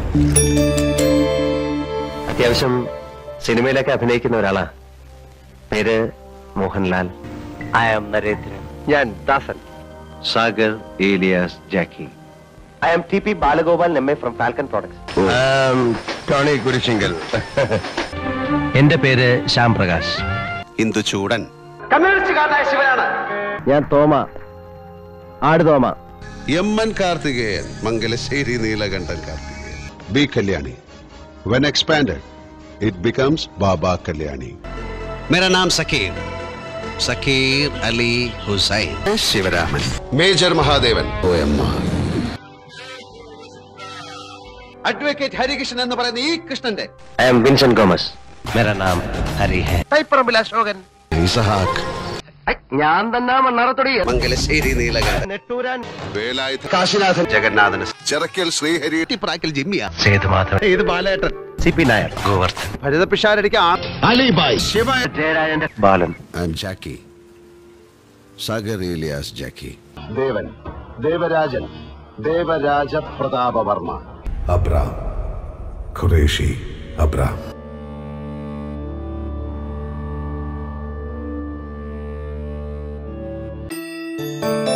അത്യാവശ്യം സിനിമയിലൊക്കെ അഭിനയിക്കുന്ന ഒരാളാ പേര് മോഹൻലാൽ ഐ ആം നരേന്ദ്രൻ ഞാൻ Dasan Sagar alias Jackie I am T P Balagopal M A from Falcon Products Tony Kurisingal എന്റെ പേര് ശ്യാം പ്രകാശ് ഇന്ദു ചൂടൻ കമ്മ്യൂണിസ്റ്റുകാരനായ ശിവനാണ് ഞാൻ Thoma Aadu Thoma M N Karthikeyan Mangalassery Neelakandan Karthikeyan B Kalyani when expanded it becomes Baba Kalyani मेरा नाम Zakir Zakir Ali Hussain Sivaraman major Mahadevan O M advocate Harikrishnan എന്ന് പറയുന്ന ഈ കൃഷ്ണന്റെ ഐ എം വിൻസെന്റ് ഗോമസ് മേരാ നാം ഹരി ഹെ തൈപ്പറമ്പിൽ അശോകൻ ഇസഹാക്ക് ഞാൻ തന്നെ മണ്ണാറത്തൊടി മംഗലശ്ശേരി നീലകണ്ഠൻ നെട്ടൂരാൻ വേലായുധ കാശിനാഥൻ ജഗന്നാഥൻ ചിറക്കൽ ശ്രീഹരി ടിപ്രാക്കൽ ജിമ്മിയ സേതുമാധവൻ ഇത് ബാലേട്ടൻ സി പി നായർ ഗോവർദ്ധൻ ഭരിതപിഷാരടിക്ക് അലിബായ് ശിവ ജയരാജന്റെ Balan I M Jacky Sagar alias Jacky Devan Devarajan Devaraja Prathapavarma Abram Qureshi Abram ും